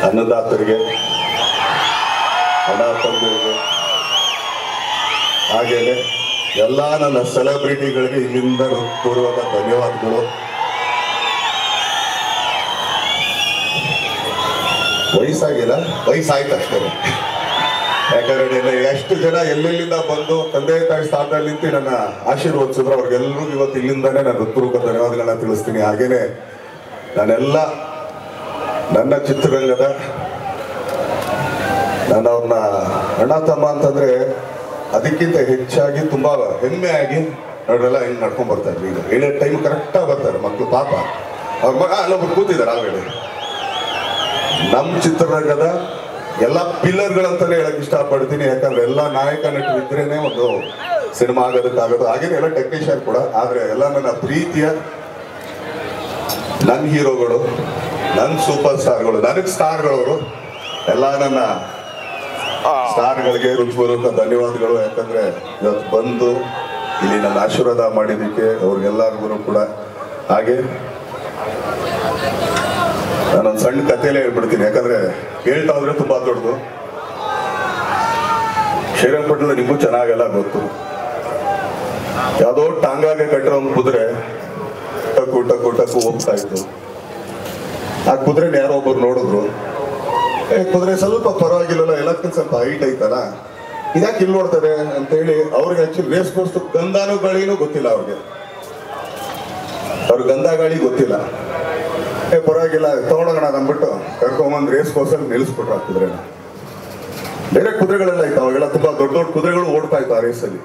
ಅನ್ನದಾತರಿಗೆ ಹಣ ತಂದರಿಗೆ ಹಾಗೇನೆ ಎಲ್ಲ ನನ್ನ ಸೆಲೆಬ್ರಿಟಿಗಳಿಗೆ ಇಲ್ಲಿಂದ ಪೂರ್ವಕ ಧನ್ಯವಾದಗಳು ವಯಸ್ಸಾಗಿಲ್ಲ ವಯಸ್ಸಾಯ್ತು ಅಷ್ಟೇ ಯಾಕಂದ್ರೆ ನೆನ್ನೆ ಎಷ್ಟು ಜನ ಎಲ್ಲೆಲ್ಲಿಂದ ಬಂದು ತಂದೆ ತಾಯಿ ಸ್ಥಾನದಲ್ಲಿ ನಿಂತು ನನ್ನ ಆಶೀರ್ವದಿಸಿದ್ರು ಅವ್ರಿಗೆಲ್ಲರಿಗೂ ಇವತ್ತು ಇಲ್ಲಿಂದಾನೇ ನಾನು ಹೃತ್ಪೂರ್ವಕ ಧನ್ಯವಾದಗಳನ್ನ ತಿಳಿಸ್ತೀನಿ ಹಾಗೇನೆ ನಾನೆಲ್ಲ ನನ್ನ ಚಿತ್ರರಂಗದ ನಾನು ಅವ್ರನ್ನ ಅಣ್ಣ ತಮ್ಮ ಅಂತಂದ್ರೆ ಅದಕ್ಕಿಂತ ಹೆಚ್ಚಾಗಿ ತುಂಬಾ ಹೆಮ್ಮೆಯಾಗಿ ಅವರೆಲ್ಲ ಹಿಂಗ್ ನಡ್ಕೊಂಡ್ ಬರ್ತಾ ಇದ್ರು ಈಗ ಹೇಳೋ ಟೈಮ್ ಕರೆಕ್ಟಾಗಿ ಬರ್ತಾರೆ ಮಕ್ಕಳು ಪಾಪ ಅವ್ರ ಮಗ ಅಲ್ಲೊಬ್ರು ಕೂತಿದ್ದಾರೆ ಆಲ್ರೆಡಿ ನಮ್ಮ ಚಿತ್ರರಂಗದ ಎಲ್ಲ ಪಿಲ್ಲರ್ಗಳಂತಾನೆ ಹೇಳಕ್ ಇಷ್ಟಪಡ್ತೀನಿ ಯಾಕಂದ್ರೆ ಎಲ್ಲ ನಾಯಕ ನಟರು ಇದ್ರೇನೆ ಒಂದು ಸಿನಿಮಾ ಆಗೋದಕ್ಕಾಗೋದು ಹಾಗೇನೆ ಎಲ್ಲ ಟೆಕ್ನಿಷಿಯನ್ ಕೂಡ ಆದ್ರೆ ಎಲ್ಲ ನನ್ನ ಪ್ರೀತಿಯ ನನ್ನ ಹೀರೋಗಳು ನನ್ನ ಸೂಪರ್ ಸ್ಟಾರ್ಗಳು ನನಗೆ ಸ್ಟಾರ್ಗಳವರು ಎಲ್ಲ ನನ್ನ ಸ್ಟಾರ್ಗಳಿಗೆ ಹೃತ್ಪೂರ್ವಕ ಧನ್ಯವಾದಗಳು ಯಾಕಂದ್ರೆ ಇವತ್ತು ಬಂದು ಇಲ್ಲಿ ನನ್ನ ಆಶೀರ್ವಾದ ಮಾಡಿದ್ದಕ್ಕೆ ಅವ್ರಿಗೆಲ್ಲರಿಗೂ ಕೂಡ ಹಾಗೆ ನಾನೊಂದು ಸಣ್ಣ ಕಥೆಲೇ ಹೇಳ್ಬಿಡ್ತೀನಿ ಯಾಕಂದ್ರೆ ಹೇಳ್ತಾ ಹೋದ್ರೆ ತುಂಬಾ ದೊಡ್ಡದು ಶ್ರೀರಂಗಪಟ್ಟಣ ನಿಮಗೂ ಚೆನ್ನಾಗೆಲ್ಲ ಗೊತ್ತು ಯಾವುದೋ ಟಾಂಗಾಗೆ ಕಟ್ಟಿರೋ ಒಂದು ಕುದುರೆ ಟಕ್ಕು ಟಕ್ಕು ಟಕ್ಕು ಹೋಗ್ತಾ ಇತ್ತು ಆ ಕುದುರೆನ ಯಾರೋ ಒಬ್ಬರು ನೋಡಿದ್ರು ಏ ಕುದುರೆ ಸ್ವಲ್ಪ ಪರವಾಗಿಲ್ಲಲ್ಲ ಎಲ್ಲದಕ್ಕಿಂತ ಸ್ವಲ್ಪ ಹೈಟ್ ಐತಲ್ಲ ಇದ್ಯಾಕೆ ಇಲ್ಲಿ ನೋಡ್ತಾರೆ ಅಂತೇಳಿ ಅವ್ರಿಗೆ ಆಕ್ಚುಲಿ ರೇಸ್ ಕೋರ್ಸ್ ಗಂಧಾನು ಗಾಳಿನೂ ಗೊತ್ತಿಲ್ಲ ಅವ್ರಿಗೆ ಅವ್ರಿಗೆ ಗಂಧ ಗಾಳಿ ಗೊತ್ತಿಲ್ಲ ಏ ಪರವಾಗಿಲ್ಲ ತಗೊಳೋಣ ಅಂದ್ಬಿಟ್ಟು ಕರ್ಕೊಂಬಂದು ರೇಸ್ ಕೋರ್ಸಲ್ಲಿ ನಿಲ್ಲಿಸ್ಬಿಟ್ರು ಆ ಕುದುರೆನ ಬೇರೆ ಕುದುರೆಗಳೆಲ್ಲ ಇತ್ತು ಅವಾಗೆಲ್ಲ ತುಂಬಾ ದೊಡ್ಡ ದೊಡ್ಡ ಕುದುರೆಗಳು ಓಡ್ತಾ ಇತ್ತು ಆ ರೇಸಲ್ಲಿ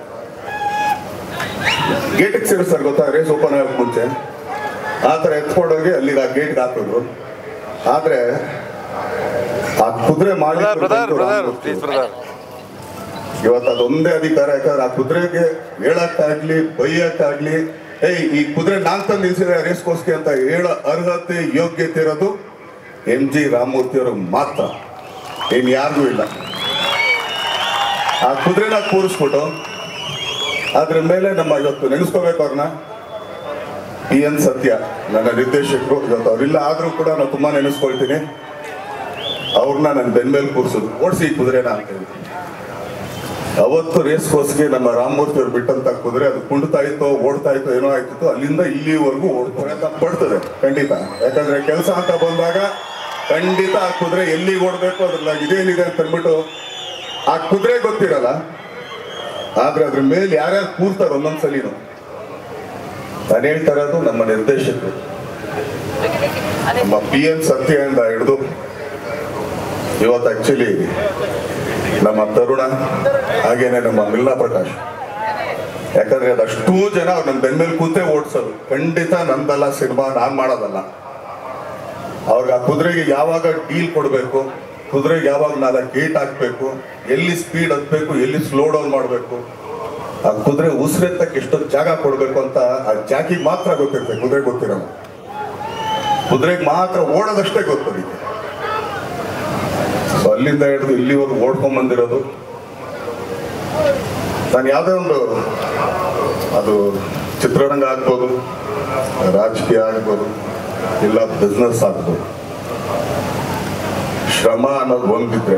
ಗೇಟಿಗೆ ಸೇರಿಸ್ತಾರೆ ಗೊತ್ತಾ ರೇಸ್ ಓಪನ್ ಆಗಕ್ಕೆ ಮುಂಚೆ ಆ ಥರ ಎತ್ಕೊಂಡೋಗಿ ಅಲ್ಲಿಗೆ ಆ ಗೇಟ್ಗೆ ಹಾಕಿದ್ರು ಆದ್ರೆ ಆ ಕುದುರೆ ಮಾಡಿ brother brother brother please brother ಇವತ್ತು ಅದೊಂದೇ ಅಧಿಕಾರ ಯಾಕಂದ್ರೆ ಆ ಕುದುರೆಗೆ ಹೇಳಕ್ಕಾಗ್ಲಿ ಬೈಯಕ್ಕಾಗ್ಲಿ ಏಯ್ ಈ ಕುದುರೆ ನಾನ್ ತಂದು ನಿಲ್ಸಿದ್ರೆ ರೇಸ್ ಕೋರ್ಸ್ಗೆ ಅಂತ ಹೇಳೋ ಅರ್ಹತೆ ಯೋಗ್ಯತೆ ಇರೋದು ಎಂ ಜಿ ರಾಮಮೂರ್ತಿ ಅವ್ರಿಗೆ ಮಾತ್ರ ಇನ್ ಯಾರಿಗೂ ಇಲ್ಲ ಆ ಕುದುರೆನ ಕೂರಿಸ್ಬಿಟ್ಟು ಅದ್ರ ಮೇಲೆ ನಮ್ಮ ಇವತ್ತು ನೆನೆಸ್ಕೋಬೇಕು ಅವ್ರನ್ನ ಪಿ ಎನ್ ಸತ್ಯ ನನ್ನ ನಿರ್ದೇಶಕರು ಇವತ್ತು ಅವರಿಲ್ಲ ಆದ್ರೂ ಕೂಡ ನಾನು ತುಂಬಾ ನೆನೆಸ್ಕೊಳ್ತೀನಿ ಅವ್ರನ್ನ ನನ್ನ ಬೆನ್ಮೇಲೆ ಕೂರಿಸೋದು ಓಡಿಸಿ ಈ ಕುದುರೆನ ಅಂತ ಹೇಳಿ ಅವತ್ತು ರೇಸ್ ಕೋರ್ಸ್ಗೆ ನಮ್ಮ ರಾಮಮೂರ್ತಿ ಅವ್ರು ಬಿಟ್ಟಂತ ಕುದುರೆ ಅದು ಕುಂಡ್ತಾ ಇತ್ತೋ ಓಡ್ತಾ ಇತ್ತೋ ಏನೋ ಆಯ್ತಿತ್ತು ಅಲ್ಲಿಂದ ಇಲ್ಲಿವರೆಗೂ ಓಡ್ತಾರೆ ಅಂತ ಪಡ್ತದೆ ಖಂಡಿತ ಯಾಕಂದ್ರೆ ಕೆಲಸ ಅಂತ ಬಂದಾಗ ಖಂಡಿತ ಆ ಕುದುರೆ ಎಲ್ಲಿಗೆ ಓಡ್ಬೇಕು ಅದ್ರಲ್ಲ ಇದೇನಿದೆ ಅಂತ ಅಂದ್ಬಿಟ್ಟು ಆ ಕುದುರೆ ಗೊತ್ತಿರಲ್ಲ ಆದ್ರೆ ಅದ್ರ ಮೇಲೆ ಯಾರ್ಯಾರು ಕೂರ್ತಾರೆ ಒಂದೊಂದ್ಸಲಿನು ನಾನು ಹೇಳ್ತಾ ಇರೋದು ನಮ್ಮ ನಿರ್ದೇಶಕರು ನಮ್ಮ ಪಿ ಎನ್ ಸತ್ಯದಿಂದ ಹಿಡಿದು ಇವತ್ತು ಆಕ್ಚುಲಿ ನಮ್ಮ ತರುಣ ಹಾಗೇನೆ ನಮ್ಮ ಮಿಲ್ನಾ ಪ್ರಕಾಶ್ ಯಾಕಂದ್ರೆ ಅದಷ್ಟೂ ಜನ ಅವ್ರು ನನ್ನ ಬೆನ್ಮೇಲೆ ಕೂತೇ ಓಡಿಸೋದು ಖಂಡಿತ ನಂದಲ್ಲ ಸಿನಿಮಾ ನಾನ್ ಮಾಡೋದಲ್ಲ ಅವ್ರಿಗೆ ಆ ಕುದುರೆಗೆ ಯಾವಾಗ ಡೀಲ್ ಕೊಡಬೇಕು ಕುದುರೆಗೆ ಯಾವಾಗ ನಾಲ್ಕು ಗೇಟ್ ಹಾಕ್ಬೇಕು ಎಲ್ಲಿ ಸ್ಪೀಡ್ ಹತ್ಬೇಕು ಎಲ್ಲಿ ಸ್ಲೋ ಡೌನ್ ಮಾಡಬೇಕು ಆ ಕುದುರೆ ಉಸಿರೆತ್ತಕ್ಕೆ ಎಷ್ಟೊಂದು ಜಾಗ ಕೊಡಬೇಕು ಅಂತ ಆ ಜಾಕಿಗೆ ಮಾತ್ರ ಗೊತ್ತಿರುತ್ತೆ ಕುದುರೆ ಗೊತ್ತಿರಲ್ಲ ಕುದುರೆಗೆ ಮಾತ್ರ ಓಡೋದಷ್ಟೇ ಗೊತ್ತು ಅದಕ್ಕೆ ಸೊ ಅಲ್ಲಿಂದ ಹಿಡಿದು ಇಲ್ಲಿವರೆಗೂ ಓಡ್ಕೊಂಡ್ ಬಂದಿರೋದು ನಾನು ಯಾವುದೇ ಒಂದು ಅದು ಚಿತ್ರರಂಗ ಆಗ್ಬೋದು ರಾಜಕೀಯ ಆಗ್ಬೋದು ಇಲ್ಲ ಬಿಸ್ನೆಸ್ ಆಗ್ಬೋದು ಶ್ರಮ ಅನ್ನೋದು ಒಂದಿದ್ರೆ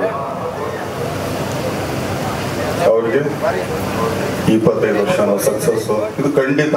ಅವ್ರಿಗೆ ಇಪ್ಪತ್ತೈದು ವರ್ಷ ಸಕ್ಸಸ್ ಇದು ಖಂಡಿತ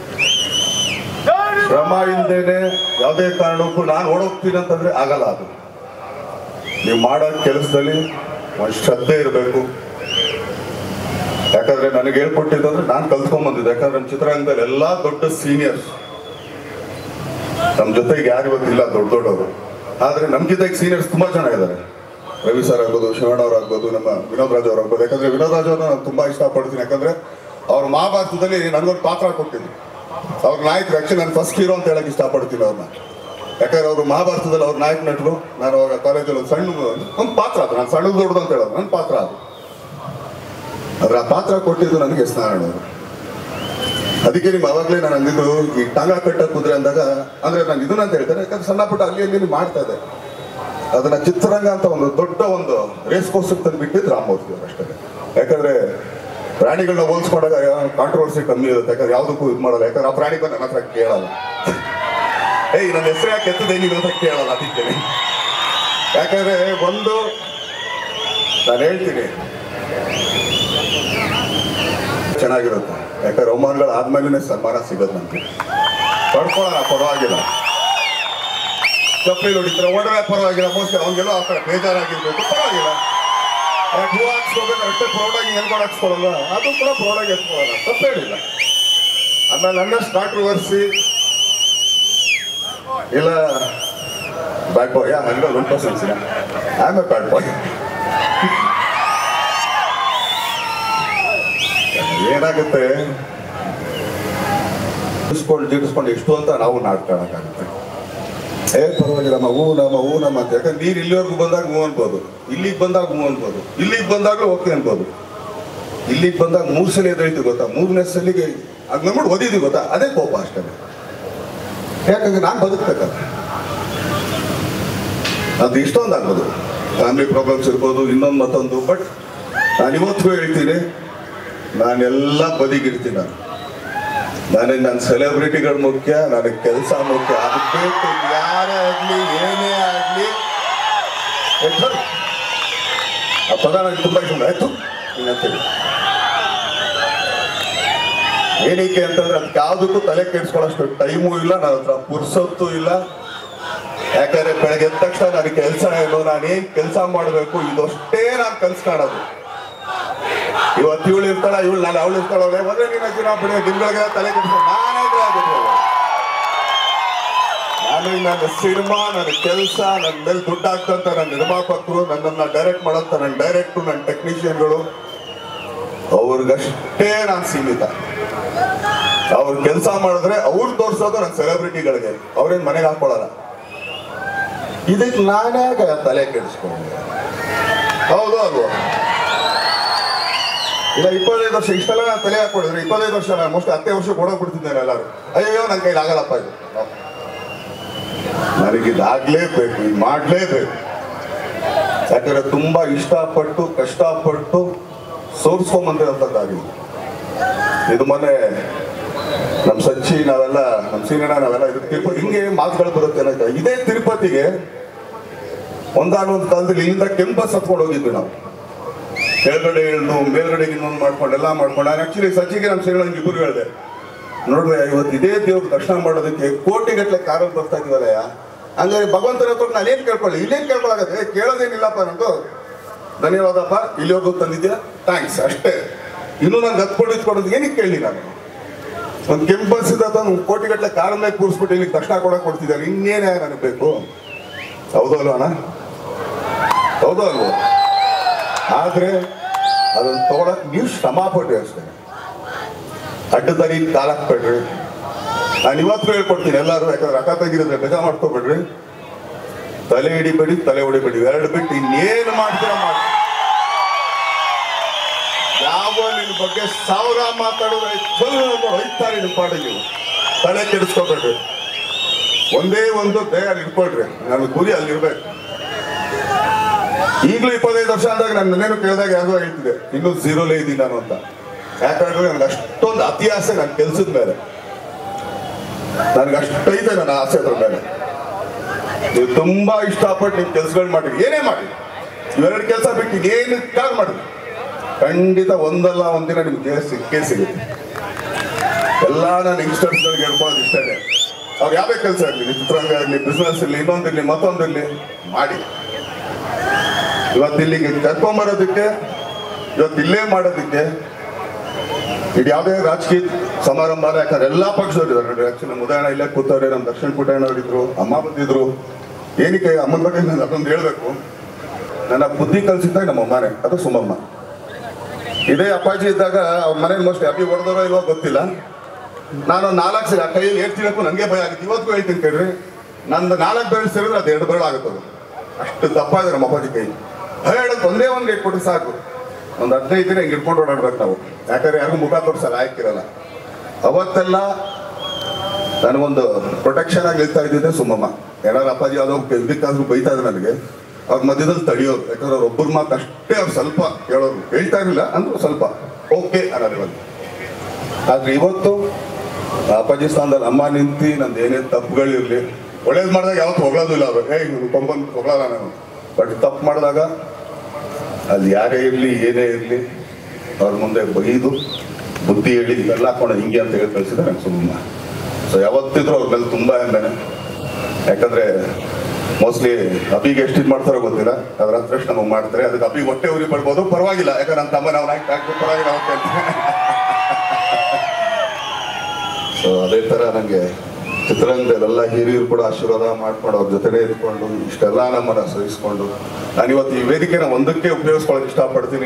ಶ್ರಮ ಇಲ್ದೇನೆ ಯಾವುದೇ ಕಾರಣಕ್ಕೂ ನಾನು ಓಡೋಗ್ತೀನಿ ಅಂತಂದ್ರೆ ಆಗಲ್ಲ ಅದು ನೀವು ಮಾಡೋ ಕೆಲಸದಲ್ಲಿ ಒಂದು ಶ್ರದ್ಧೆ ಇರಬೇಕು ಯಾಕಂದ್ರೆ ನನಗೆ ಹೇಳ್ಕೊಟ್ಟಿದ್ದಂದ್ರೆ ನಾನು ಕಲ್ತ್ಕೊಂಡ್ ಬಂದಿದ್ದೆ ಯಾಕಂದ್ರೆ ನಮ್ಮ ಚಿತ್ರರಂಗದಲ್ಲಿ ಎಲ್ಲಾ ದೊಡ್ಡ ಸೀನಿಯರ್ಸ್ ನಮ್ಮ ಜೊತೆಗೆ ಯಾರು ಇವತ್ತಿಲ್ಲ ದೊಡ್ಡ ದೊಡ್ಡವರು ಆದ್ರೆ ನಮ್ಗಿಂತ ಸೀನಿಯರ್ಸ್ ತುಂಬಾ ಜನ ಇದ್ದಾರೆ ರವಿ ಸರ್ ಆಗ್ಬೋದು ಶಿವಣ್ಣ ಅವ್ರು ಆಗ್ಬೋದು ನಮ್ಮ ವಿನೋದ್ ರಾಜ್ ಅವ್ರು ಆಗ್ಬೋದು ಯಾಕಂದ್ರೆ ವಿನೋದ್ ರಾಜ್ ಅವ್ರನ್ನ ನಾನು ತುಂಬಾ ಇಷ್ಟಪಡ್ತೀನಿ ಯಾಕಂದ್ರೆ ಅವ್ರ ಮಹಾಭಾರತದಲ್ಲಿ ನನಗೊಂದು ಪಾತ್ರ ಕೊಟ್ಟಿದ್ರು ಅವ್ರ ನಾಯಕರು ಆಕ್ಚುಲಿ ನಾನು ಫಸ್ಟ್ ಹೀರೋ ಅಂತ ಹೇಳಕ್ ಇಷ್ಟಪಡ್ತೀನಿ ಅವ್ರನ್ನ ಯಾಕಂದ್ರೆ ಅವರು ಮಹಾಭಾರತದಲ್ಲಿ ಅವ್ರ ನಾಯಕ ನಟರು ನಾನು ಅವಾಗ ಕಾಲೇಜಲ್ಲಿ ಒಂದು ಸಣ್ಣ ಒಂದು ಪಾತ್ರ ಅದು ನಾನು ಸಣ್ಣ ದೊಡ್ಡದು ಅಂತ ಹೇಳೋದು ನನ್ನ ಪಾತ್ರ ಅದು ಆದ್ರೆ ಆ ಪಾತ್ರ ಕೊಟ್ಟಿದ್ದು ನನಗೆ ಎಸ್ ನಾರಾಯಣ ಅವರು ಅದಕ್ಕೆ ನಿಮ್ಗೆ ಅವಾಗಲೇ ನಾನು ಅಂದಿದ್ದು ಈ ಟಾಂಗ ಕಟ್ಟ ಕುದುರೆ ಅಂದಾಗ ಅಂದ್ರೆ ನಾನು ಇದನ್ನ ಅಂತ ಹೇಳ್ತೇನೆ ಯಾಕಂದ್ರೆ ಸಣ್ಣ ಪುಟ್ಟ ಅಲ್ಲಿ ಅಲ್ಲಿ ಮಾಡ್ತಾ ಇದೆ ಅದನ್ನ ಚಿತ್ರರಂಗ ಅಂತ ಒಂದು ದೊಡ್ಡ ಒಂದು ರೇಸ್ ಕೋರ್ಸ್ ತಂದು ಬಿಟ್ಟಿದ್ದು ರಾಮಮೂರ್ತಿ ಅವರು ಅಷ್ಟೇ ಯಾಕಂದ್ರೆ ಪ್ರಾಣಿಗಳನ್ನ ಹೋಲಿಸ್ಕೊಂಡಾಗ ಕಾಂಟ್ರವರ್ಸಿ ಕಮ್ಮಿ ಇರುತ್ತೆ ಯಾಕಂದ್ರೆ ಯಾವುದಕ್ಕೂ ಇದು ಮಾಡಲ್ಲ ಯಾಕಂದ್ರೆ ಆ ಪ್ರಾಣಿ ಬಂದು ನನ್ನ ಹತ್ರ ಕೇಳಲ್ಲ ಏಯ್ ನನ್ನ ಹೆಸರು ಯಾಕೆ ಎತ್ತದೆ ನೀನು ಅಂತ ಕೇಳಲ್ಲ ಅದಕ್ಕೆ ಯಾಕಂದ್ರೆ ಒಂದು ನಾನು ಹೇಳ್ತೀನಿ ಚೆನ್ನಾಗಿರುತ್ತೆ ಯಾಕಂದ್ರೆ ಅವಮಾನಗಳು ಆದ್ಮೇಲೆ ಸನ್ಮಾನ ಸಿಗೋದು ನಮ್ಗೆ ಪಡ್ಕೊಳ್ಳೋಣ ಪರವಾಗಿಲ್ಲ ಚಪ್ಪಲಿ ಹೊಡಿತಾರೆ ಒಡವೆ ಪರವಾಗಿಲ್ಲ ಮೋಸ್ಟ್ಲಿ ಅವ್ನಿಗೆಲ್ಲ ಆ ಕಡೆ ಬೇಜಾರಾಗಿರ್ಬೇಕು ಪರವಾಗಿಲ್ಲ ಯಾಕೆ ಹೂ ಹಾಕ್ಸ್ಕೋಬೇಕು ಅಷ್ಟೇ ಪ್ರೌಡಾಗಿ ಎಲ್ಕೊಂಡು ಹಾಕ್ಸ್ಕೊಳ್ಳಲ್ಲ ಅದು ಕೂಡ ಪ್ರೌಡಾಗಿ ಎತ್ಕೊಳ್ಳೋಣ ತಪ್ಪೇನಿಲ್ಲ ಆಮೇಲೆ ನನ್ನ ಕಾಂಟ್ರವರ್ಸಿ ಇಲ್ಲ bad boy hundred one percent I am a bad boy ಏನಾಗುತ್ತೆ ಜಿಡಿಸ್ಕೊಂಡು ಜಿಡಿಸ್ಕೊಂಡು ಎಷ್ಟು ಅಂತ ನಾವು ನಾಡ್ಕೊಳಕ್ಕಾಗುತ್ತೆ ಏ ಪರವಾಗಿಲ್ಲಮ್ಮ ಹೂ ನಮ್ಮ ಹೂ ನಮ್ಮ ಅಂತ ಯಾಕಂದ್ರೆ ನೀರು ಇಲ್ಲಿವರೆಗೂ ಬಂದಾಗ ಹೂ ಅನ್ಬೋದು ಇಲ್ಲಿಗೆ ಬಂದಾಗ ಹೂ ಅನ್ಬೋದು ಇಲ್ಲಿಗೆ ಬಂದಾಗಲೂ ಓಕೆ ಅನ್ಬೋದು ಇಲ್ಲಿಗೆ ಬಂದಾಗ ಮೂರು ಸಲ ಎದುರೈತಿ ಗೊತ್ತಾ ಮೂರನೇ ಸಲಿಗೆ ಅದು ನಮ್ಬಿಟ್ಟು ಓದಿದ್ವಿ ಗೊತ್ತಾ ಅದೇ ಕೋಪ ಅಷ್ಟೇ ಯಾಕಂದ್ರೆ ನಾನು ಬದುಕ್ಬೇಕಲ್ಲ ಅದು ಇಷ್ಟೊಂದು ಆಗ್ಬೋದು ಫ್ಯಾಮಿಲಿ ಪ್ರಾಬ್ಲಮ್ಸ್ ಇರ್ಬೋದು ಇನ್ನೊಂದು ಮತ್ತೊಂದು ಬಟ್ ನಾನು ಇವತ್ತು ಹೇಳ್ತೀನಿ ನಾನೆಲ್ಲ ಬದಿಗಿರ್ತೀನಿ ನಾನು ನನಗೆ ನನ್ನ ಸೆಲೆಬ್ರಿಟಿಗಳು ಮುಖ್ಯ ನನಗೆ ಕೆಲಸ ಮುಖ್ಯ ಆಗಬೇಕು ಯಾರೇ ಆಗಲಿ ಏನೇ ಆಗಲಿ ಆ ಪದ ನನಗೆ ತುಂಬ ಇಷ್ಟ ಆಯ್ತು ಹಿಂಗಂತೇಳಿ ಏನಕ್ಕೆ ಅಂತಂದ್ರೆ ಅದಕ್ಕೆ ಯಾವುದಕ್ಕೂ ತಲೆ ಕೆಡಿಸ್ಕೊಳ್ಳೋಷ್ಟು ಟೈಮು ಇಲ್ಲ ನನ್ನ ಹತ್ರ ಪುರ್ಸೊತ್ತು ಇಲ್ಲ ಯಾಕಂದ್ರೆ ಬೆಳಗ್ಗೆ ಎದ್ದ ತಕ್ಷಣ ನನಗೆ ಕೆಲಸ ಇಲ್ಲ ನಾನು ಏನ್ ಕೆಲಸ ಮಾಡಬೇಕು ಇದಷ್ಟೇ ನಾನು ಕನ್ಸ್ ಕಾಣೋದು ಇವತ್ತು ಇವಳು ಇರ್ತಾಳ ಇವಳು ನಾನು ಅವಳು ಇರ್ತಾಳೆ ಒಂದೇ ನೀನು ದಿನ ಬಿಡಿ ದಿನಗಳಿಗೆ ತಲೆ ಕೆಡಿಸ್ಕೊಂಡು ನಾನೇ ಆಗ್ಬಿಟ್ಟು ನನಗೆ ನನ್ನ ಸಿನಿಮಾ ನನ್ನ ಕೆಲಸ ನನ್ನ ಮೇಲೆ ದುಡ್ಡು ಹಾಕ್ತಂತ ನನ್ನ ನಿರ್ಮಾಪಕರು ನನ್ನನ್ನ ಡೈರೆಕ್ಟ್ ಮಾಡೋಂಥ ನನ್ನ ಡೈರೆಕ್ಟ್ರು ನನ್ನ ಟೆಕ್ನಿಷಿಯನ್ಗಳು ಅವ್ರಿಗಷ್ಟೇ ನಾನು ಸೀಮಿತ ಅವ್ರು ಕೆಲಸ ಮಾಡಿದ್ರೆ ಅವ್ರು ತೋರ್ಸೋದು ನನ್ನ ಸೆಲೆಬ್ರಿಟಿಗಳಿಗೆ ಅವ್ರೇನ್ ಮನೆಗೆ ಹಾಕೊಳ್ಳಲ್ಲ ಇದಕ್ಕೆ ನಾನೇ ತಲೆ ಕೆಡಿಸ್ಕೊಂಡೆ ಹೌದು ಅಲ್ವಾ ಇಲ್ಲ ಇಪ್ಪತ್ತೈದು ವರ್ಷ ಇಷ್ಟೆಲ್ಲ ನಾನು ತಲೆ ಹಾಕೊಂಡಿದ್ರೆ ಇಪ್ಪತ್ತೈದು ವರ್ಷ ನಾನು ಮೋಸ್ಟ್ ಹತ್ತೇ ವರ್ಷ ಕೊಡೋಗ್ಬಿಡ್ತಿದ್ದೇನೆ ಎಲ್ಲರೂ ಅಯ್ಯೋ ನನ್ನ ಕೈಲಿ ಆಗಲ್ಲಪ್ಪ ಇದು ನನಗಿದಾಗ್ಲೇಬೇಕು ಇದು ಮಾಡ್ಲೇಬೇಕು ಯಾಕಂದ್ರೆ ತುಂಬಾ ಇಷ್ಟಪಟ್ಟು ಕಷ್ಟಪಟ್ಟು ಸೋರ್ಸ್ಕೊಂಬಂದಿರೋಂಥದ್ದಾಗಿದೆ ಇದು ಮೊನ್ನೆ ನಮ್ಮ ಸಚ್ಚಿ ನಾವೆಲ್ಲ ನಮ್ಮ ಸೀನಣ್ಣ ನಾವೆಲ್ಲ ಇದು ತಿರುಪತಿ ಹಿಂಗೆ ಮಾತುಗಳು ಬರುತ್ತೆ ಅನ್ನೋ ಇದೇ ತಿರುಪತಿಗೆ ಒಂದಾನೊಂದು ಕಾಲದಲ್ಲಿ ಇಲ್ಲಿಂದ ಕೆಂಪಸ್ ಹತ್ಕೊಂಡು ಹೋಗಿದ್ವಿ ನಾವು ಕೆಳಗಡೆ ಇಳ್ದು ಮೇಲ್ಗಡೆ ಇನ್ನೊಂದು ಮಾಡ್ಕೊಂಡು ಎಲ್ಲ ಮಾಡ್ಕೊಂಡು ನಾನು ಆಕ್ಚುಲಿ ಸಚಿಗೆ ನಮ್ಮ ಸೀನಣ್ಣ ಇಬ್ಬರು ಹೇಳಿದೆ ನೋಡ್ರಿ ಇವತ್ತು ಇದೇ ದೇವ್ರ ದರ್ಶನ ಮಾಡೋದಕ್ಕೆ ಕೋಟಿಗಟ್ಟಲೆ ಕಾರಲ್ಲಿ ಬರ್ತಾ ಇದೀವಲ್ಲಯ್ಯ ಹಂಗಾರೆ ಭಗವಂತನ ಹತ್ರ ನಾನು ಏನ್ ಕೇಳ್ಕೊಳ್ಳಿ ಇಲ್ಲೇನ್ ಕೇಳ್ಕೊಳ್ಳಾಗತ್ತೆ ಕೇಳೋದೇನಿಲ್ಲಪ್ಪ ನಂದು ಧನ್ಯವಾದಪ್ಪ ಇಲ್ಲಿವರೆಗೂ ತಂದಿದ್ಯಾ ಥ್ಯಾಂಕ್ಸ್ ಅಷ್ಟೇ ಇನ್ನು ನಂಗೆ ಹತ್ಕೊಂಡು ಇಟ್ಕೊಡೋದು ಏನಕ್ಕೆ ಕೇಳಿ ನಾನು ಒಂದು ಕೆಂಪಲ್ಸಿದ ಒಂದು ಕೋಟಿಗಟ್ಟಲೆ ಕಾರಲ್ಲೇ ಕೂರಿಸ್ಬಿಟ್ಟು ಇಲ್ಲಿಗೆ ದರ್ಶನ ಕೊಡಕ್ ಕೊಡ್ತಿದ್ದಾರೆ ಇನ್ನೇನೇ ನನಗೆ ಬೇಕು ಹೌದು ಅಲ್ವಾ ಅಣ್ಣ ಹೌದು ಅಲ್ವಾ ಆದ್ರೆ ಅದನ್ನ ತಗೊಳಕ್ ನೀವು ಶ್ರಮ ಪಟ್ರಿ ಅಷ್ಟೇ ಅಡ್ಡದಾರಿ ಕಾಲ ಹಾಕ್ಬೇಡ್ರಿ ನಾನು ಇವತ್ತು ಹೇಳ್ಕೊಡ್ತೀನಿ ಎಲ್ಲರೂ ಯಾಕಂದ್ರೆ ರಥ ತೆಗಿರಿದ್ರೆ ಬೇಜಾರ್ ಮಾಡ್ಕೋಬೇಡ್ರಿ ತಲೆ ಹಿಡಿಬೇಡಿ ತಲೆ ಹೊಡಿಬೇಡಿ ಎರಡು ಬಿಟ್ಟು ಇನ್ನೇನು ಮಾಡ್ತೀರ ಮಾಡಿ ಯಾವ ನಿನ್ನ ಬಗ್ಗೆ ಸಾವಿರ ಮಾತಾಡಿದ್ರೆ ಹೊಯ್ತಾರೆ ನಿಮ್ಮ ಪಾಡಿಗೆ ನೀವು ತಲೆ ಕೆಡಿಸ್ಕೋಬೇಡ್ರಿ ಒಂದೇ ಒಂದು ದೇಹ ಇಟ್ಕೊಳ್ರಿ ನನ್ನ ಗುರಿ ಅಲ್ಲಿರ್ಬೇಕು ಈಗಲೂ ಇಪ್ಪತ್ತೈದು ವರ್ಷ ಅಂದಾಗ ನಾನು ನನ್ನೇನು ಕೇಳಿದಾಗ ಯಾರಿಗೋ ಹೇಳ್ತಿದೆ ಇನ್ನೂ ಝೀರೋಲೇ ಇದ್ದೀನಿ ನಾನು ಅಂತ ಯಾಕಂದ್ರೆ ನನಗೆ ಅಷ್ಟೊಂದು ಅತಿ ಆಸೆ ನನ್ನ ಕೆಲ್ಸದ ಮೇಲೆ ನನಗೆ ಅಷ್ಟೈತೆ ನನ್ನ ಆಸೆ ಅದ್ರ ಮೇಲೆ ನೀವು ತುಂಬಾ ಇಷ್ಟಪಟ್ಟು ನೀವು ಕೆಲ್ಸಗಳು ಮಾಡಿ ಏನೇ ಮಾಡಿ ಇವೆರಡು ಕೆಲಸ ಬಿಟ್ಟು ಏನು ಕಾಲ್ ಮಾಡಿ ಖಂಡಿತ ಒಂದಲ್ಲ ಒಂದಿನ ನಿಮ್ಗೆ ಸಿಕ್ಕೇ ಸಿಗುತ್ತೆ ಎಲ್ಲ ನಾನು ಯಂಗ್ಸ್ಟರ್ಸ್ಗಳಿಗೆ ಹೇಳ್ಕೊಳ್ಳೋದು ಇಷ್ಟೇ ಅವ್ರು ಯಾವ್ದೇ ಕೆಲಸ ಇರಲಿ ಚಿತ್ರರಂಗ ಇರಲಿ ಬಿಸ್ನೆಸ್ ಇರಲಿ ಇನ್ನೊಂದಿರಲಿ ಮತ್ತೊಂದಿರಲಿ ಮಾಡಿ ಇವತ್ತು ಇಲ್ಲಿಗೆ ಕರ್ಕೊಂಬರೋದಕ್ಕೆ ಇವತ್ತು ಇಲ್ಲೇ ಮಾಡೋದಕ್ಕೆ ಇದು ಯಾವುದೇ ರಾಜಕೀಯ ಸಮಾರಂಭ ಅಲ್ಲ ಯಾಕಂದ್ರೆ ಎಲ್ಲಾ ಪಕ್ಷದವ್ರು ಇದ್ದಾರೆ ನೋಡಿ ಆಕ್ಚುಲಿ ಮುದಾಯಣ ಇಲ್ಲೇ ಕೂತವ್ರೆ ನಮ್ಮ ದಕ್ಷಿಣ ಪುಟ್ಟಣ್ಣವ್ರು ಇದ್ರು ಅಮ್ಮ ಬಂದಿದ್ರು ಏನಕ್ಕೆ ಅಮ್ಮನ ಬಗ್ಗೆ ನಾನು ಅದೊಂದು ಹೇಳ್ಬೇಕು ನನ್ನ ಬುದ್ಧಿ ಕಲ್ಸಿದ್ದಾಗ ನಮ್ಮ ಅಮ್ಮನೇ ಅದು ಸುಮ್ಮಮ್ಮ ಇದೇ ಅಪ್ಪಾಜಿ ಇದ್ದಾಗ ಅವ್ರ ಮನೇಲಿ ಮೋಸ್ಟ್ ಅಬ್ಬಿ ಹೊಡೆದರೋ ಇಲ್ವೋ ಗೊತ್ತಿಲ್ಲ ನಾನು ನಾಲ್ಕು ಸಲ ಕೈಯಲ್ಲಿ ಹೇಳ್ತಿರಕ್ಕೂ ನನಗೆ ಭಯ ಆಗುತ್ತೆ ಇವತ್ತಿಗೂ ಹೇಳ್ತೀನಿ ಕೇಳ್ರಿ ನಂದು ನಾಲ್ಕು ಬೆರಳು ಸೇರಿದ್ರೆ ಅದು ಎರಡು ಬೆರಳು ಆಗುತ್ತದೆ ಅಷ್ಟು ದಪ್ಪ ಇದೆ ನಮ್ಮ ಅಪ್ಪಾಜಿ ಕೈ ಭಯ ಹೇಳೋದು ಒಂದೇ ಒಂದು ಗೇಟ್ ಕೊಟ್ಟರೆ ಸಾಕು ಒಂದು ಹದಿನೈದು ದಿನ ಹಿಂಗೆ ಇಟ್ಕೊಂಡು ಓಡಾಡ್ಬೇಕು ನಾವು ಯಾಕಂದ್ರೆ ಯಾರಿಗೂ ಮುಖ ತೋರಿಸಲ್ಲ ಹಾಕಿರಲ್ಲ ಅವತ್ತೆಲ್ಲ ನನಗೊಂದು ಪ್ರೊಟೆಕ್ಷನ್ ಆಗಿ ನಿಲ್ತಾ ಇದ್ದಿದ್ದೆ ಸುಮ್ಮಮ್ಮ ಯಾರು ಅಪ್ಪಾಜಿ ಯಾವುದೋ ಇದಕ್ಕಾದ್ರೂ ಬೈತಾ ಇದ್ರು ನನಗೆ ಅವ್ರ ಮಧ್ಯದಲ್ಲಿ ತಡೆಯೋರು ಯಾಕಂದ್ರೆ ಅವ್ರ ಒಬ್ಬರ ಮಾತು ಅಷ್ಟೇ ಅವ್ರು ಸ್ವಲ್ಪ ಹೇಳೋರು ಹೇಳ್ತಾ ಇರಲಿಲ್ಲ ಅಂದ್ರೂ ಸ್ವಲ್ಪ ಓಕೆ ಅನ್ನೋದು ಇವತ್ತು ಆದ್ರೆ ಇವತ್ತು ಆ ಅಪ್ಪಾಜಿ ಸ್ಥಾನದಲ್ಲಿ ಅಮ್ಮ ನಿಂತು ನಂದು ಏನೇ ತಪ್ಪುಗಳಿರ್ಲಿ ಒಳ್ಳೇದು ಮಾಡಿದಾಗ ಯಾವತ್ತು ಹೊಗಳೋದು ಇಲ್ಲ ಅವರು ಏಯ್ ಕೊಂಬಂದು ಹೊಗಳಲ್ಲ ನಾನು ಬಟ್ ತಪ್ಪು ಮಾಡಿದಾಗ ಅಲ್ಲಿ ಯಾರೇ ಇರಲಿ ಏನೇ ಇರಲಿ ಅವ್ರ ಮುಂದೆ ಬೈದು ಬುದ್ಧಿ ಹೇಳಿ ಇದೆಲ್ಲ ಹಾಕೊಂಡು ಹಿಂಗೆ ಅಂತ ಹೇಳಿ ಕಳಿಸಿದ್ರೆ ನಂಗೆ ಸುಮ್ಮನೆ ಸೊ ಯಾವತ್ತಿದ್ರು ಅವ್ರ ಮೇಲೆ ತುಂಬ ಹೆಮ್ಮೆನೆ ಯಾಕಂದ್ರೆ ಮೋಸ್ಟ್ಲಿ ಅಬಿಗೆ ಎಷ್ಟು ಇದು ಮಾಡ್ತಾರೋ ಗೊತ್ತಿಲ್ಲ ಅದ್ರ ಹತ್ರ ನಮಗೆ ಮಾಡ್ತಾರೆ ಅದಕ್ಕೆ ಅಬಿಗೆ ಹೊಟ್ಟೆ ಉರಿ ಪಡ್ಬೋದು ಪರವಾಗಿಲ್ಲ ಯಾಕಂದ್ರೆ ನನ್ನ ತಮ್ಮ ನಾವು ನಾಯಕ ಹಾಕ್ಬೇಕು ಪರವಾಗಿಲ್ಲ ಅಂತ ಹೇಳ್ತೀನಿ ಸೊ ಅದೇ ಥರ ನನಗೆ ಚಿತ್ರರಂಗದಲ್ಲೆಲ್ಲ ಹಿರಿಯರು ಕೂಡ ಆಶೀರ್ವಾದ ಮಾಡ್ಕೊಂಡು ಅವ್ರ ಜೊತೆನೇ ಇದ್ಕೊಂಡು ಇಷ್ಟೆಲ್ಲ ನಮ್ಮನ್ನ ಸಹಿಸ್ಕೊಂಡು ನಾನು ಇವತ್ತು ಈ ವೇದಿಕೆನ ಒಂದಕ್ಕೆ ಉಪಯೋಗಿಸ್ಕೊಳ್ಳೋಕೆ ಇಷ್ಟಪಡ್ತೀನಿ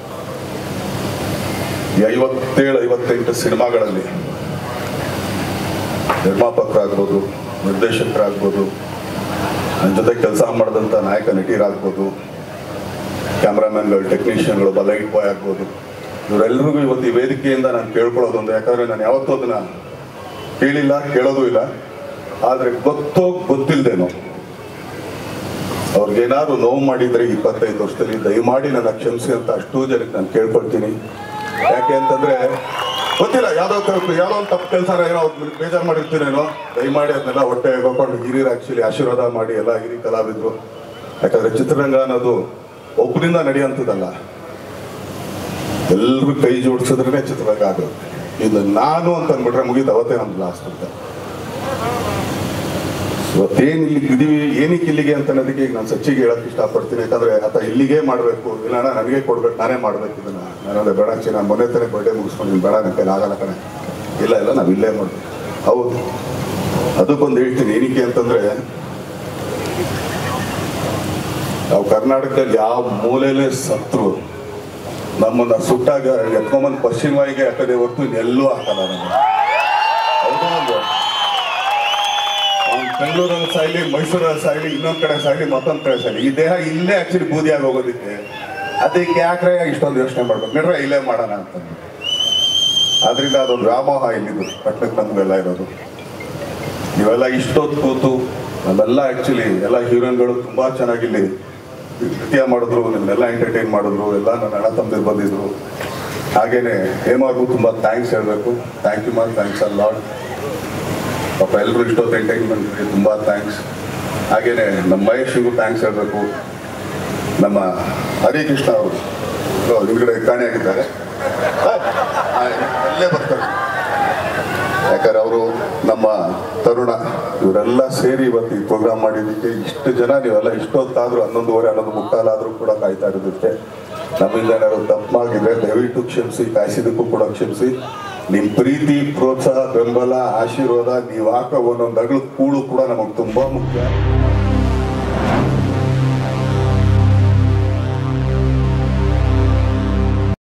ಈ ಐವತ್ತೇಳು ಐವತ್ತೆಂಟು ಸಿನಿಮಾಗಳಲ್ಲಿ ನಿರ್ಮಾಪಕರಾಗ್ಬೋದು ನಿರ್ದೇಶಕರಾಗ್ಬೋದು ನನ್ನ ಜೊತೆ ಕೆಲಸ ಮಾಡಿದಂಥ ನಾಯಕ ನಟಿಯರಾಗ್ಬೋದು ಕ್ಯಾಮ್ರಾಮನ್ಗಳು ಟೆಕ್ನಿಷಿಯನ್ಗಳು ಲೈಟ್ ಬಾಯ್ ಆಗ್ಬೋದು ಇವರೆಲ್ಲರಿಗೂ ಇವತ್ತು ಈ ವೇದಿಕೆಯಿಂದ ನಾನು ಕೇಳ್ಕೊಳ್ಳೋದೊಂದು ಯಾಕಂದ್ರೆ ನಾನು ಯಾವತ್ತೂ ಅದನ್ನ ಕೇಳಿಲ್ಲ ಕೇಳೋದು ಇಲ್ಲ ಆದರೆ ಗೊತ್ತೋ ಗೊತ್ತಿಲ್ಲದೇನೋ ಅವ್ರಿಗೇನಾದ್ರು ನೋವು ಮಾಡಿದ್ರೆ ಇಪ್ಪತ್ತೈದು ವರ್ಷದಲ್ಲಿ ದಯಮಾಡಿ ನನ್ನ ಕ್ಷಮಿಸಿ ಅಂತ ಅಷ್ಟೂ ಜನಕ್ಕೆ ನಾನು ಕೇಳ್ಕೊಳ್ತೀನಿ ಯಾಕೆ ಅಂತಂದ್ರೆ ಗೊತ್ತಿಲ್ಲ ಯಾವ್ದೋ ತ- ಯಾವ್ದೋ ಒಂದು ತಪ್ಪು ಕೆಲಸ ಏನೋ ಅವ್ರು ಬೇಜಾರು ಮಾಡಿರ್ತೀನೇನೋ ದಯಮಾಡಿ ಅದನ್ನೆಲ್ಲ ಹೊಟ್ಟೆ ಹೋಗ್ಕೊಂಡು ಹಿರಿಯರು ಆಕ್ಚುಲಿ ಆಶೀರ್ವಾದ ಮಾಡಿ ಎಲ್ಲ ಹಿರಿಯ ಕಲಾವಿದರು ಯಾಕಂದ್ರೆ ಚಿತ್ರರಂಗ ಅನ್ನೋದು ಒಬ್ಬರಿಂದ ನಡೆಯುವಂಥದ್ದಲ್ಲ ಎಲ್ರು ಕೈ ಜೋಡಿಸಿದ್ರೆ ಚಿತ್ರರಂಗ ಆಗೋದು ಇದು ನಾನು ಅಂತ ಅಂದ್ಬಿಟ್ರೆ ಮುಗೀತು ಅವತ್ತೇ ನಮ್ದು ಲಾಸ್ಟ್ ಅಂತ ಇವತ್ತೇನು ಇಲ್ಲಿ ಇದೀವಿ ಏನಕ್ಕೆ ಇಲ್ಲಿಗೆ ಅಂತ ಅನ್ನೋದಕ್ಕೆ ಈಗ ನಾನು ಸಚ್ಚಿಗೆ ಹೇಳಕ್ ಇಷ್ಟಪಡ್ತೀನಿ ಯಾಕಂದ್ರೆ ಆತ ಇಲ್ಲಿಗೆ ಮಾಡಬೇಕು ಇಲ್ಲ ಅಣ್ಣ ನನಗೆ ಕೊಡ್ಬೇಕು ನಾನೇ ಮಾಡ್ಬೇಕು ಇದನ್ನ ನಾನು ಬೇಡ ಚಿ ನಾನು ಮೊನ್ನೆ ತಾನೇ ಬರ್ಡೇ ಮುಗಿಸ್ಕೊಂಡು ಬೇಡ ನನ್ನ ಕೈಲಿ ಆಗಲ್ಲ ಕಣೆ ಇಲ್ಲ ಇಲ್ಲ ನಾವು ಇಲ್ಲೇ ಮಾಡ್ಬೇಕು ಹೌದು ಅದಕ್ಕೊಂದು ಹೇಳ್ತೀನಿ ಏನಕ್ಕೆ ಅಂತಂದ್ರೆ ನಾವು ಕರ್ನಾಟಕದಲ್ಲಿ ಯಾವ ಮೂಲೆಯಲ್ಲೇ ಸತ್ರು ನಮ್ಮನ್ನ ಸುಟ್ಟಾಗ ಎತ್ಕೊಂಬಂದು ಪಶ್ಚಿಮವಾಯಿಗೆ ಹಾಕದೆ ಹೊರತು ಇನ್ನೆಲ್ಲೂ ಹಾಕಲ್ಲ ನಮಗೆ ಹೌದಾ ಅಲ್ವಾ? ಅವ್ನು ಬೆಂಗಳೂರಲ್ಲಿ ಸಾಯ್ಲಿ ಮೈಸೂರಲ್ಲಿ ಸಾಯ್ಲಿ ಇನ್ನೊಂದ್ ಕಡೆ ಸಾಯ್ಲಿ ಮತ್ತೊಂದ್ ಕಡೆ ಸಾಯ್ಲಿ ಈ ದೇಹ ಇಲ್ಲೇ ಆಕ್ಚುಲಿ ಬೂದಿಯಾಗಿ ಹೋಗೋದಕ್ಕೆ ಅದಕ್ಕೆ ಯಾಕ್ರೆ ಇಷ್ಟೊಂದು ಯೋಚನೆ ಮಾಡ್ಬೇಕು ನಡ್ರೆ ಇಲ್ಲೇ ಮಾಡೋಣ ಅಂತ ಆದ್ರಿಂದ ಅದೊಂದು ವ್ಯಾಮೋಹ ಇಲ್ಲಿದು ಪಟ್ಟಣಕ್ಕೆ ನಮ್ಗೆಲ್ಲ ಇರೋದು ನೀವೆಲ್ಲ ಇಷ್ಟೊತ್ತು ಕೂತು ನಮ್ಮೆಲ್ಲ ಆಕ್ಚುಲಿ ಎಲ್ಲ ಹೀರೋಯಿನ್ಗಳು ತುಂಬಾ ಚೆನ್ನಾಗಿ ಇಲ್ಲಿ ನೃತ್ಯ ಮಾಡಿದ್ರು ನಿಮ್ನೆಲ್ಲ ಎಂಟರ್ಟೈನ್ ಮಾಡಿದ್ರು ಎಲ್ಲ ನನ್ನ ಅಣ್ಣ ತಮ್ಮದಿರು ಬಂದಿದ್ರು ಹಾಗೇನೆ ಹೇಮಾರ್ಗೂ ತುಂಬಾ ಥ್ಯಾಂಕ್ಸ್ ಹೇಳ್ಬೇಕು ಥ್ಯಾಂಕ್ ಯು ಮಾರ್ ಥ್ಯಾಂಕ್ಸ್ ಅ ಲಾಡ್ ಪಾಪ ಎಲ್ಲರೂ ಇಷ್ಟೊತ್ತು ಎಂಟರ್ಟೈನ್ಮೆಂಟ್ ತುಂಬಾ ಥ್ಯಾಂಕ್ಸ್ ಹಾಗೇನೆ ನಮ್ಮ ಮಹೇಶ್ಗೂ ಥ್ಯಾಂಕ್ಸ್ ಹೇಳಬೇಕು ನಮ್ಮ ಹರಿಕೃಷ್ಣ ಅವರು ಹಿಂದ್ಗಡೆ ಕಾಣೆಯಾಗಿದ್ದಾರೆ ಆ, ಅಲ್ಲೇ ಬರ್ತಾರೆ ಯಾಕಂದ್ರೆ ಅವರು ನಮ್ಮ ತರುಣ ಇವರೆಲ್ಲ ಸೇರಿ ಇವತ್ತು ಈ ಪ್ರೋಗ್ರಾಮ್ ಮಾಡಿದ್ದಕ್ಕೆ ಇಷ್ಟು ಜನ ನೀವೆಲ್ಲ ಇಷ್ಟೊತ್ತಾದ್ರೂ ಹನ್ನೊಂದುವರೆ ಹನ್ನೊಂದು ಮುಕ್ಕಾಲಾದ್ರೂ ಕೂಡ ಕಾಯ್ತಾ ಇರೋದಕ್ಕೆ ನಮ್ಮಿಂದ ಏನಾದ್ರು ತಪ್ಪಾಗಿದ್ರೆ ದಯವಿಟ್ಟು ಕ್ಷಮಿಸಿ ಕಾಯಿಸಿದಕ್ಕೂ ಕೂಡ ಕ್ಷಮಿಸಿ ನಿಮ್ ಪ್ರೀತಿ ಪ್ರೋತ್ಸಾಹ ಬೆಂಬಲ ಆಶೀರ್ವಾದ ನೀವು ಹಾಕೋ ಒಂದೊಂದು ಅಗಳು ಕೂಳು ಕೂಡ ನಮಗೆ ತುಂಬಾ ಮುಖ್ಯ